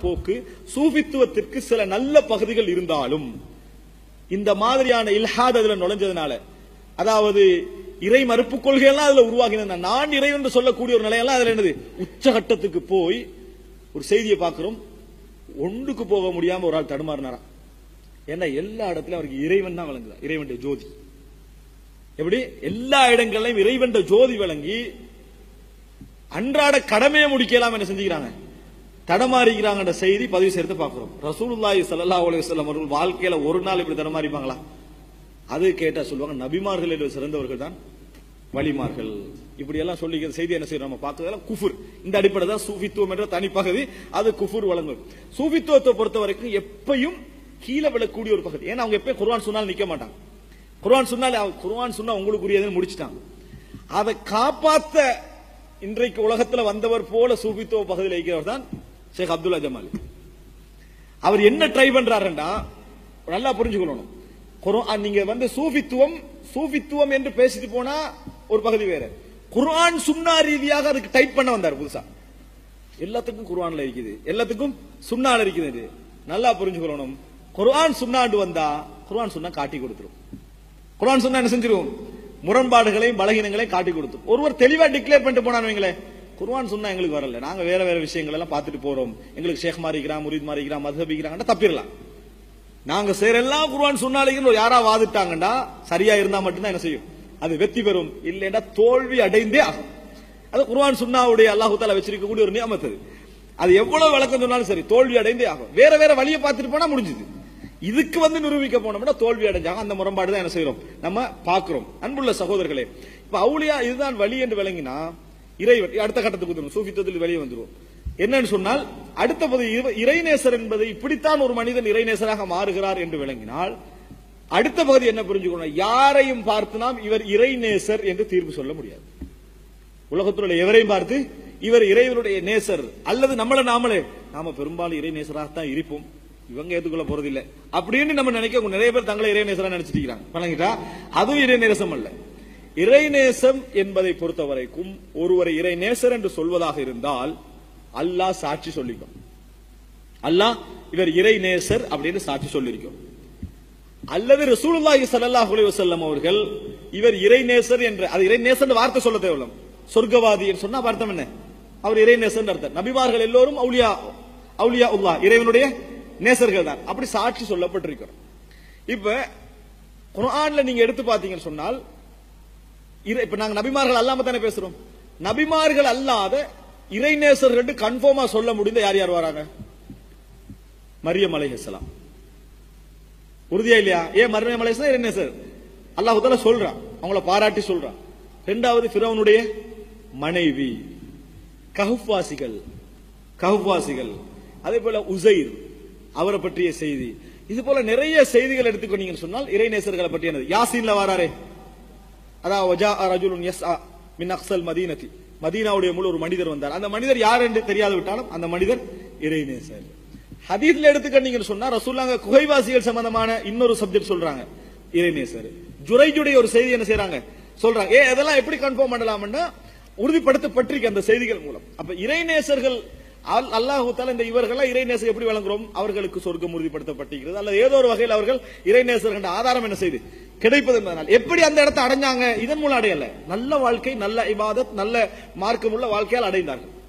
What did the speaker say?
போக்கு சூஃபித்துவத்திற்கு சில நல்ல பகுதிகள் இருந்தாலும் இந்த மாதிரியான இல்ஹாத் அதுல நுழைஞ்சதுனால அதாவது இறை மறுப்பு கொள்கையெல்லாம் அதுல உருவாகின நான் இறைவன் என்று சொல்லக்கூடிய ஒரு நிலையெல்லாம் அதுல என்னது உச்சகட்டத்துக்கு போய் ஒரு செய்தியை பார்க்கிறோம் ஒன்றுக்கு போக முடியாம ஒரு ஆள் தடுமாறினாராம் ஏன்னா எல்லா இடத்துலயும் அவருக்கு இறைவன் தான் விளங்குதா இறைவன் ஜோதி எப்படி எல்லா இடங்கள்லயும் இறைவன் ஜோதி விளங்கி அன்றாட கடமையை முடிக்கலாம் என்ன செஞ்சுக்கிறாங்க தடமாறிக்கிறாங்கன்ற செய்தி பதிவு செய்து பார்க்கிறோம் ரசூலுல்லாஹி ஸல்லல்லாஹு அலைஹி வஸல்லம் அவர்கள் வாழ்க்கையில ஒரு நாள் இப்படி தடமாறிப்பாங்களா அது கேட்டா சொல்லுவாங்க நபிமார்கள் என்று சிறந்தவர்கள் தான் வலிமார்கள் இப்படி எல்லாம் சொல்லிக்கிற செய்தி என்ன செய்யறோம் நம்ம பார்க்கறதெல்லாம் குஃபுர் இந்த அடிப்படை தான் சூஃபித்துவம் என்ற தனிப்பகுதி அது குஃபுர் வழங்கும் சூஃபித்துவத்தை பொறுத்த வரைக்கும் எப்பையும் கீழே விழக்கூடிய ஒரு பகுதி ஏன்னா அவங்க எப்பயும் குர்ஆன் சொன்னால் நிக்க மாட்டாங்க குர்ஆன் சொன்னாலே அவங்க குர்ஆன் சொன்னா உங்களுக்குரியதுன்னு முடிச்சிட்டாங்க அதை காப்பாத்த இன்றைக்கு உலகத்துல வந்தவர் போல சூஃபித்துவ பகுதியில் இருக்கிறவர் தான் ஷேக் அப்துல்லா ஜமால் அவர் என்ன ட்ரை பண்றாருன்னா நல்லா புரிஞ்சுக்கணும் குர்ஆன் நீங்க வந்து சூஃபித்துவம் சூஃபித்துவம் என்று பேசிட்டு போனா ஒரு பகுதி வேற குர்ஆன் சுன்னா ரீதியாக அதுக்கு டைப் பண்ண வந்தார் புதுசா எல்லாத்துக்கும் குர்ஆன்ல இருக்குது எல்லாத்துக்கும் சுன்னால இருக்குது இது. நல்லா புரிஞ்சுக்கணும் குர்ஆன் சுன்னாண்டு வந்தா குர்ஆன் சுன்னா காட்டி கொடுத்துரும் குர்ஆன் சொன்னா என்ன செஞ்சிரும் முரண்பாடுகளையும் பலகீனங்களையும் காட்டி கொடுத்துரும் ஒருவர் தெளிவா டிக்ளேர் பண்ணிட்டு போனான்னு வைங்களேன் குர்ஆன் சொன்னா எங்களுக்கு வரல நாங்க வேற வேற விஷயங்கள் எல்லாம் பார்த்துட்டு போறோம் எங்களுக்கு ஷேக் மாறிக்கிறான் முரீத் மாறிக்கிறான் மதுஹபிக்கிறாங்கன்னா தப்பிடலாம் நாங்க செய்யறெல்லாம் குர்ஆன் சொன்னாலிங்கன்னு யாரா வாதிட்டாங்கன்னா சரியா இருந்தா மட்டும்தான் என்ன செய்யும் அது வெற்றி பெறும் இல்லைன்னா தோல்வி அடைந்தே ஆகும் அது குர்ஆன் சுன்னாவுடைய அல்லாஹு தாலா வச்சிருக்கக்கூடிய ஒரு நியமத்து அது அது எவ்வளவு விளக்கம் சொன்னாலும் சரி தோல்வி அடைந்தே ஆகும் வேற வேற வழியை பார்த்துட்டு போனா முடிஞ்சுது இதுக்கு வந்து நிரூபிக்க போனோம்னா தோல்வி அடைஞ்சாங்க அந்த முரண்பாடு தான் என்ன செய்யறோம் நம்ம பார்க்கிறோம் அன்புள்ள சகோதரர்களே இப்ப அவுளியா இதுதான் வழி என்று விளங்கினா இறைவன் அடுத்த கட்டத்துக்கு வந்துடும் சூஃபித்தத்தில் வெளியே வந்துரும் என்னன்னு சொன்னால் அடுத்த பகுதி இறை- இறைநேசர் என்பது இப்படித்தான் ஒரு மனிதன் இறைநேசராக மாறுகிறார் என்று விளங்கினால் அடுத்த பகுதி என்ன புரிஞ்சுக்கணும் யாரையும் பார்த்து நாம் இவர் இறைநேசர் என்று தீர்ப்பு சொல்ல முடியாது உலகத்தில் உள்ள எவரையும் பார்த்து இவர் இறைவனுடைய நேசர் அல்லது நம்மள நாமளே நாம பெரும்பாலும் இறை நேசராகத்தான் இருப்போம் இவங்க ஏத்துக்கொள்ள போறதில்ல அப்படின்னு நம்ம நினைக்க நிறைய பேர் தங்களை இறை நேசரா நினைச்சிட்டு இருக்கிறாங்க வணங்கிட்டா அதுவும் இறை நேசம் அல்ல இறைநேசம் என்பதை பொறுத்த வரைக்கும் ஒருவரை இறைநேசர் என்று சொல்வதாக இருந்தால் அல்லாஹ் சாட்சி சொல்லிக்கும் அல்லாஹ் இவர் இறைநேசர் அப்படின்னு சாட்சி சொல்லியிருக்கும் அல்லது ரசூலுல்லாஹி ஸல்லல்லாஹு அலைஹி வஸல்லம் அவர்கள் இவர் இறைநேசர் என்ற அது இறைநேசர் வார்த்தை சொல்ல தேவையில்லை சொர்க்கவாதி என்று சொன்னா அப்ப அர்த்தம் என்ன அவர் இறைநேசர் அர்த்தம் நபிமார்கள் எல்லோரும் அவுலியா அவுலியா உல்லா இறைவனுடைய நேசர்கள் தான் அப்படி சாட்சி சொல்லப்பட்டிருக்கிறோம் இப்ப குர்ஆன்ல நீங்க எடுத்து பாத்தீங்கன்னு சொன்னால் இறை- இப்ப நாங்க நபிமார்கள் அல்லாம தானே பேசுறோம் நபிமார்கள் அல்லாத இறைநேசர்கள் கன்ஃபார்மா சொல்ல முடிந்த யார் யார் வராங்க மரியம் அலைஹிஸ்ஸலாம் உறுதியா இல்லையா ஏன் மரியம் அலைஹிஸ்ஸலாம் இறைநேசர் அல்லாஹ் தால சொல்றான் அவங்கள பாராட்டி சொல்றான் இரண்டாவது ஃபிரௌனுடைய மனைவி கஹுவாசிகள் கஹுவாசிகள் அதே போல உசைர் அவரை பற்றிய செய்தி இது போல நிறைய செய்திகள் எடுத்துக்கொண்டீங்கன்னு சொன்னால் இறைநேசர்களை பற்றியது யாசீன்ல வாராரே அதாவது வஜா ரஜுலுன் யஸ்ஆ மின் அக்ஸல் மதீனதி மதீனாவுடைய முழு ஒரு மனிதர் வந்தார் அந்த மனிதர் யார் என்று தெரியாது விட்டாலும் அந்த மனிதர் இறைநேசர் ஹதீஸ்ல எடுத்துக்கிட்டீங்கன்னு சொன்னா ரசூல்லாங்க குகைவாசிகள் சம்பந்தமான இன்னொரு சப்ஜெக்ட் சொல்றாங்க இறைநேசர் ஜுரைஜுடைய ஒரு செய்தி என்ன செய்றாங்க சொல்றாங்க ஏ அதெல்லாம் எப்படி கன்ஃபார்ம் பண்ணலாம்னா உறுதிப்படுத்தப்பட்டிருக்கு அந்த செய்திகள் மூலம் அப்ப இறைநேசர்கள் அல்- அல்லாஹு தாலா இந்த இவர்கள்லாம் இறைநேசர் எப்படி வழங்குறோம் அவர்களுக்கு சொர்க்கம் உறுதிப்படுத்தப்பட்டிருக்கிறது அல்லது ஏதோ ஒரு வகையில் அவர்கள் இறைநேசர் என்ற ஆதாரம் என்ன செய்து கிடைப்பது என்பதனால் எப்படி அந்த இடத்தை அடைஞ்சாங்க இதன் மூலம் அடையல நல்ல வாழ்க்கை நல்ல இபாதத் நல்ல மார்க்கமுள்ள வாழ்க்கையால் அடைந்தார்கள்